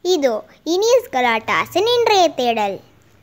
இதோ இனியஸ் கலாட்டாஸின் இன்றைய தேடல்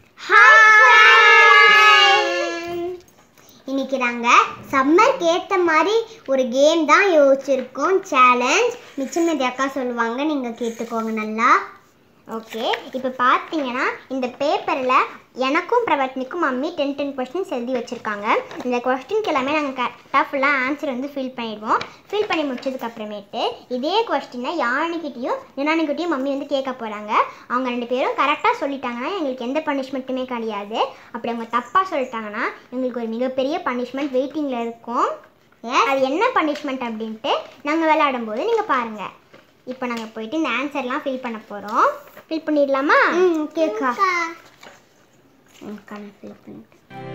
இன்னைக்கு நாங்கள் சம்மருக்கு ஏற்ற மாதிரி ஒரு கேம் தான் யோசிச்சிருக்கோம் சேலஞ்ச் மிச்சமதி அக்கா சொல்லுவாங்க நீங்கள் கேட்டுக்கோங்க நல்லா ஓகே இப்போ பார்த்தீங்கன்னா இந்த பேப்பரில் எனக்கும் பிரவர்த்தனிக்கும் மம்மி டென் டென் கொஸ்டின்ஸ் எழுதி வச்சுருக்காங்க இந்த கொஸ்டின்க்கு எல்லாமே நாங்கள் கரெக்டாக ஃபுல்லாக ஆன்சர் வந்து ஃபில் பண்ணிடுவோம் ஃபில் பண்ணி முடிச்சதுக்கு அப்புறமேட்டு இதே கொஸ்டினை யானைக்கிட்டேயும் யுனானிக்கிட்டேயும் மம்மி வந்து கேட்க போகிறாங்க அவங்க ரெண்டு பேரும் கரெக்டாக சொல்லிட்டாங்கன்னா எங்களுக்கு எந்த பனிஷ்மெண்ட்டுமே கிடையாது அப்படி அவங்க தப்பாக சொல்லிட்டாங்கன்னா எங்களுக்கு ஒரு மிகப்பெரிய பனிஷ்மெண்ட் வெயிட்டிங்கில் இருக்கும் அது என்ன பனிஷ்மெண்ட் அப்படின்ட்டு நாங்கள் விளையாடும்போது நீங்கள் பாருங்கள் இப்போ நாங்கள் போயிட்டு இந்த ஆன்சர்லாம் ஃபில் பண்ண போகிறோம் ஃபில் பண்ணிடலாமா ம் கேக்கா ம் கணக்கு ஃபில் பண்ணிட்டு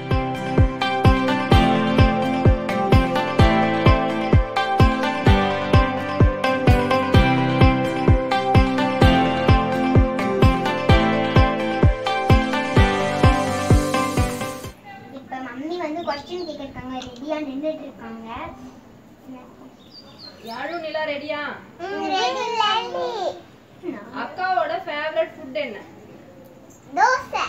இப்போ மம்மி வந்து கொஸ்டின் கேட்குறாங்க ரெடியாக நின்றுட்டு இருக்காங்க யாழு நிலா ரெடியா ரெடி ரெடி அக்காவோட ஃபேவரட் ஃபுட் என்ன தோசை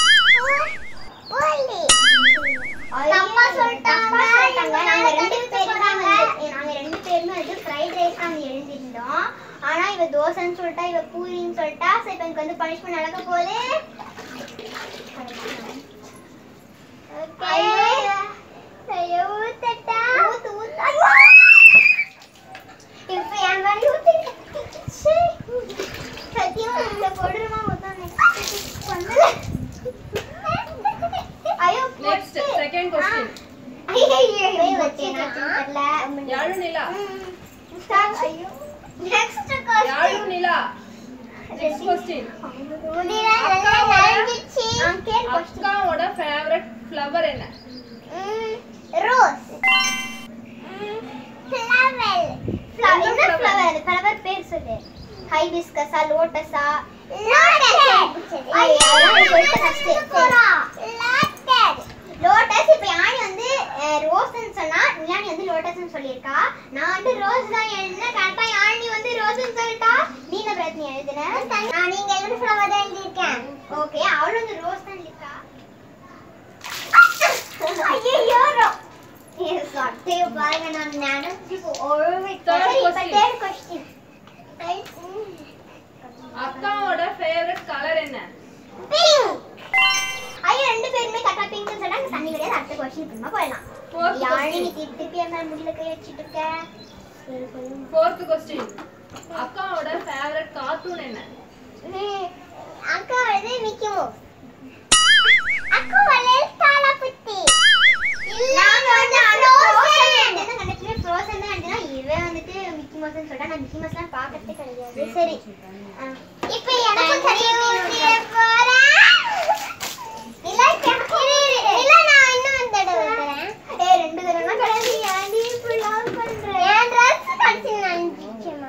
போலி தப்பா சொல்லிட்டாங்க நாங்க ரெண்டு பேரும் தான் வந்து நாங்க ரெண்டு பேருமே வந்து ஃப்ரைட் ரைஸ் தான் வந்து எழுதிருந்தோம் ஆனா இவ தோசைன்னு சொல்லிட்டா இவ பூரின்னு சொல்லிட்டா சோ இப்போ எனக்கு வந்து பனிஷ்மெண்ட் நடக்க போகுது ஐயோ ஊத்தட்டா ஊத்து ஊத்து ஐயோ இப்போ என் மேலே ஊத்தி சத்தியமா இந்த கொடூரமா மொத்தம் நெக்ஸ்ட் பண்ணல ஐயோ நெக்ஸ்ட் செகண்ட் கொஸ்டின் ஐயோ வச்சேனா தெரியல யாழு நிலா ஐயோ next Yazh Nila next question அக்காவோட ஃபேவரட் ஃப்ளவர் என்ன ரோஸ் ஃப்ளவர் ஃப்ளவர் என்ன ஃப்ளவர் ஃப்ளவர் பேர் சொல்லு ஹைபிஸ்கஸா லோட்டஸா லோட்டஸ் இப்போ யானி வந்து ரோஸ்ன்னு சொன்னா நிலானி வந்து லோட்டஸ்னு சொல்லியிருக்கா நான் வந்து ரோஸ் தான் எழுதினேன் கரெக்டா யானி வந்து ரோஸ்ன்னு சொல்லிட்டா நீ என்ன பிரச்சனை எழுதுன நான் நீங்க எழுதி ஃப்ளவர் தான் எழுதியிருக்கேன் ஓகே அவளும் வந்து ரோஸ் தான் எழுதியிருக்கா ஐயோ சட்டையை பாருங்க நான் நினைச்சு Third question. தேர்ட் கொஸ்டின் அக்காவோட ஃபேவரட் கலர் என்ன பிங்க் ஐயோ ரெண்டு பேருமே கரெக்டா பிங்க்னு சொன்னாங்க தண்ணி கிடையாது அடுத்த கொஸ்டின் திரும்ப போயிடலாம் Fourth யாழி நீ question. திருப்பி திருப்பி என்ன முடியல கை வச்சுட்டு இருக்க சரி, சொல்லுங்க. ஃபோர்த் கொஸ்டின் அக்காவோட ஃபேவரட் கார்ட்டூன் என்ன ம், அக்கா வந்து மிக்கி மவுஸ் அக்கா வந்து தாலாபுத்தி நாங்க வந்து ஃப்ரோசன் என்ன கண்டுச்சு ஃப்ரோசன் தான் கண்டுனா இவன் வந்துட்டு மிக்கி மவுஸ்னு சொல்லிட்டா நான் மிக்கி மவுஸ்லாம் பார்க்கறதே கிடையாது சரி ஆ. இப்போ எனக்கு சரி ஊத்திய போறேன் இல்ல இரு, இரு. இல்ல நான் இன்னும் தடவை தரேன் ஏய் ரெண்டு தடவை கிடையாது ஏன்டி இப்படி லவ் பண்ற என் Dress கடிச்சு நனைஞ்சிச்சுமா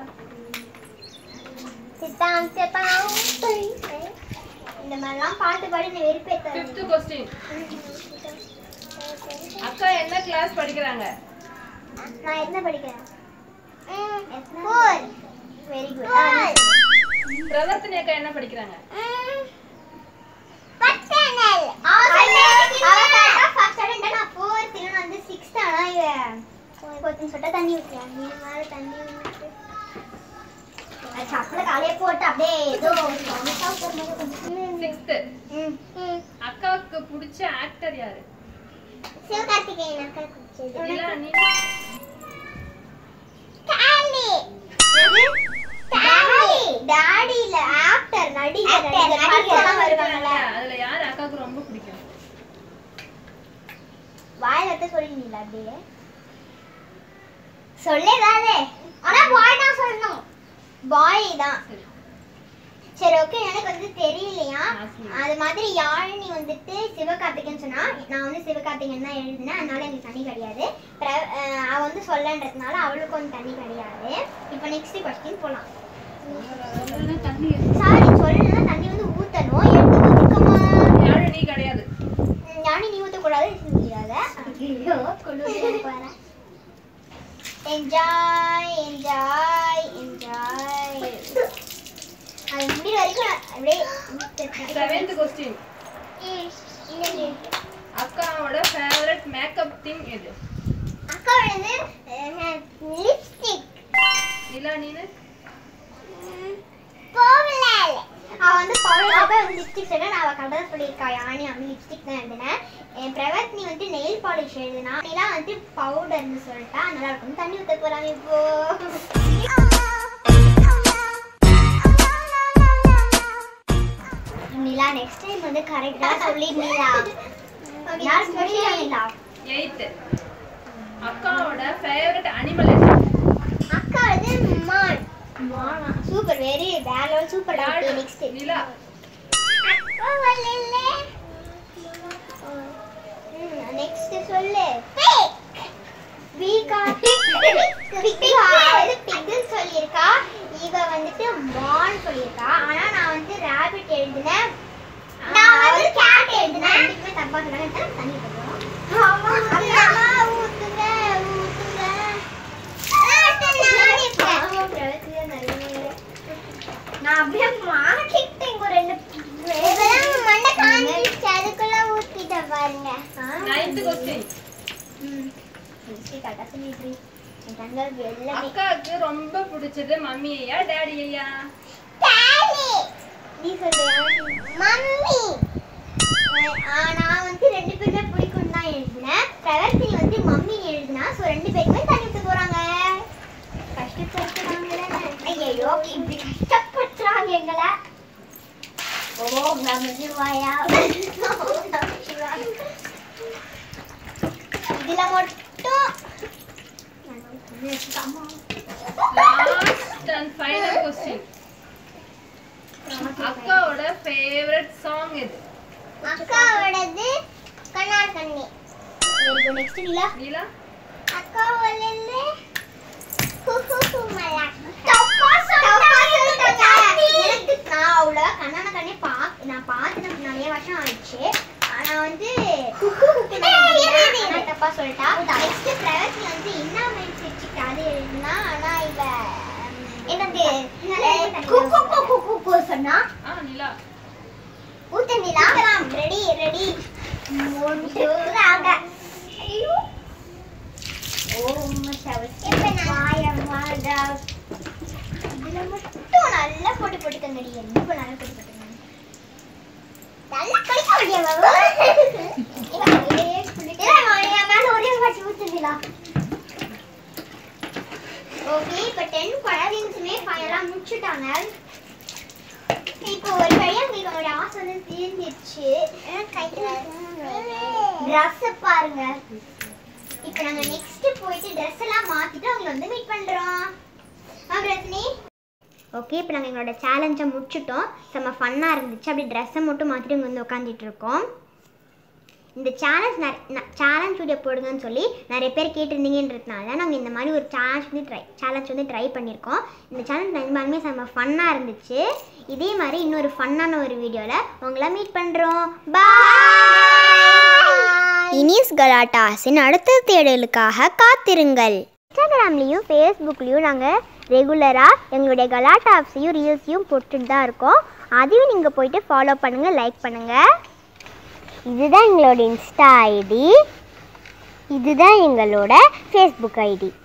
சித்தாம் சித்தாம் இந்த மாதிரிலாம் பாட்டு பாடி இந்த வெறுப்பேத்த ஃபிஃப்த் கொஸ்டின் அக்கா என்ன கிளாஸ் படிக்கிறாங்க நான் என்ன படிக்கிறேன் ஃபோர் வெரி குட் பிரவர்த்தனி அக்கா என்ன படிக்கிறாங்க பட்டனல் அவ கரெக்டா ஃபர்ஸ்ட் ஸ்டாண்டர்ட் நான் ஃபோர்த் இல்ல வந்து சிக்ஸ்த் ஆனா இவ ஃபோர்த்னு சொல்லிட்டு தண்ணி ஊத்தியா நீ மேல தண்ணி ஊத்தி சப்பல காலையே போட்டு அப்படியே ஏதோ சொன்னதா ஒரு மாதிரி கொஞ்சம் சிக்ஸ்த் ம் ம் அக்காவுக்கு பிடிச்ச ஆக்டர் யாரு சிவகார்த்திகேயன் அக்கா குடிச்சது நிலா நீ டாடி டாடி டாடி இல்ல ஆக்டர் நடிகர் நடிகர் வருவாங்கல அதுல யாரு அக்காவுக்கு ரொம்ப பிடிக்கும் வாயில எடுத்து சொல்லிருந்தீங்களா அப்படியே சொல்லேதாதே ஆனா பாய் தான் சொல்லணும் பாய் தான் சரி சரி ஓகே எனக்கு வந்து தெரியலையா ஆசி. அது மாதிரி யாழினி வந்துட்டு சிவகார்த்திகேயன் சொன்னா நான் வந்து சிவகார்த்திகேயன் தான் எழுதினேன் அதனால எனக்கு தண்ணி கிடையாது பிர- அஹ் அவ வந்து சொல்லன்றதுனால அவளுக்கு வந்து தண்ணி கிடையாது இப்போ நெக்ஸ்ட் கொஸ்டின் போலாம் சாரி சொல்லணும்னா தண்ணி வந்து ஊத்தணும் எடுத்து ஊத்திக்கமா யாரு நீ கிடையாது யானி நீ ஊத்தக்கூடாது முடியாத ஐயோ கொண்டு போறேன் என்ஜாய் என்ஜாய் என்ஜாய் அது முடிய முடியிற வரைக்கும் அப்படியே செவன்த் கொஸ்டின் அக்காவோட ஃபேவரட் மேக்கப் திங் எது அக்காவோடது லிப்ஸ்டிக் நிலா நீனு போகல அவ வந்து பவுடர் அப்ப வந்து லிப்ஸ்டிக் சொன்னா நான் அவ கதை சொல்லியிருக்கா யானி அப்படி லிப்ஸ்டிக் தான் எழுதினேன் என் பிரவத்னி வந்து நெயில் பாலிஷ் எழுதினா நீலாம் வந்து பவுடர்னு சொல்லிட்டா நல்லா இருக்கும் தண்ணி ஊத்த போறாங்க இப்போ நிலா நெக்ஸ்ட் டைம் வந்து கரெக்டா சொல்லி நிலா யார் சொல்லியா நிலா எயித்து அக்காவோட ஃபேவரட் அனிமல் எது அக்கா வந்து மான் மானா சூப்பர் வெரி வேற level super next Nila next சொல்லு வீக்கா பிகிள் சொல்லியிருக்கா இவ வந்துட்டு மான் சொல்லியிருக்கா ஆனா நான் வந்து ராபிட் எழுதினேன் நான் வந்து கேட் எழுதினேன் ரெண்டுக்குமே தப்பா சொன்னாங்க தண்ணி ஊத்துங்க ஊத்துங்க நான் அப்படியே மாட்டிக்கிட்டேன் இங்க ரெண்டு மண்ணை காஞ்சிச்சு அதுக்குள்ள ஊத்திட்ட பாருங்க நைன்த் கொஸ்டின் கரெக்டா சொல்லிட்டு என் தங்களுக்கு எல்லாமே அக்காவுக்கு ரொம்ப பிடிச்சது மம்மி ஐயா டாடி ஐயா டாடி நீ சொல்றியா மம்மி நான் வந்து ரெண்டு பேருமே பிடிக்கும் தான் எழுதினேன் பிரவர்த்தினி வந்து மம்மி எழுதினா ஸோ ரெண்டு பேருமே தண்ணி ஊத்த போறாங்க கஷ்டப்படுத்துறாங்க ஐயோ இப்படி கஷ்டப்படுத்துறாங்க எங்களை ஓம் நம சிவாயா ஓம் நம சிவாயா இதுல மட்டும் லாஸ்ட் அண்ட் ஃபைனல் கொஸ்டின் அக்காவோட ஃபேவரட் சாங் எது அக்காவோடது கண்ணார் கண்ணி வெரி குட் நெக்ஸ்ட் இல்ல நீலா அக்காவோடது தப்பா சொல்லிட்டாங்க. எனக்கு நான் அவ்வளோ கண்ணான கண்ணே பா நான் பார்த்துட்டு நிறைய வருஷம் ஆயிடுச்சு ஆனா வந்து நான் தப்பா சொல்லிட்டா நெக்ஸ்ட் பிரவத்தி வந்து என்ன மைண்ட் வச்சுக்கிட்டு அது எழுதுனா ஆனா இவ என்னது குக்கு குக்கு குக்கு சொன்னா ஆ நிலா ஊத்தனிலா ரெடி ரெடி மூன்றாக ஐயோ ஓம் சவஸ்வாய மாதா இதுல மட்டும் நல்லா போட்டு போட்டுக்கங்கடி ரொம்ப நல்லா போட்டு போட்டுக்கங்க நல்லா கழிக்க முடியாது ஒரே வாட்டி ஊத்துனிலா ஓகே இப்போ டென் குழந்தைங்களுமே ஃபைனலாக முடிச்சுட்டாங்க இப்போ ஒரு வழியா எங்களோட ஆசை வந்து தீர்ந்துச்சு ட்ரெஸ் பாருங்க இப்போ நாங்க நெக்ஸ்ட் போயிட்டு ட்ரெஸ் எல்லாம் மாத்திட்டு அவங்களை வந்து மீட் பண்றோம் ரத்னி ஓகே இப்போ நாங்கள் எங்களோட சேலஞ்சை முடிச்சிட்டோம் செம்ம ஃபன்னாக இருந்துச்சு அப்படி ட்ரெஸ்ஸை மட்டும் மாற்றிட்டு இங்கே வந்து உட்காந்துட்டு இருக்கோம் இந்த சேலஞ்ச் சேலஞ்ச் வீடியோ போடுங்கன்னு சொல்லி நிறைய பேர் கேட்டிருந்தீங்கன்றதுனால நாங்கள் இந்த மாதிரி ஒரு சேலஞ்ச் வந்து ட்ரை சேலஞ்ச் வந்து ட்ரை பண்ணியிருக்கோம் இந்த சேலஞ்ச் நிஜமாலுமே செம்ம ஃபன்னாக இருந்துச்சு இதே மாதிரி இன்னொரு ஃபன்னான ஒரு வீடியோவில் உங்களை மீட் பண்ணுறோம் பாய் இனிஸ் கலாட்டாஸின் அடுத்த தேடலுக்காக காத்திருங்கள் இன்ஸ்டாகிராம்லேயும் ஃபேஸ்புக்லேயும் நாங்கள் ரெகுலராக எங்களுடைய கலாட்டாப்ஸையும் ரீல்ஸையும் போட்டுட்டு தான் இருக்கோம் அதையும் நீங்கள் போயிட்டு ஃபாலோ பண்ணுங்கள் லைக் பண்ணுங்கள் இதுதான் எங்களோட இன்ஸ்டா ஐடி இதுதான் எங்களோட ஃபேஸ்புக் ஐடி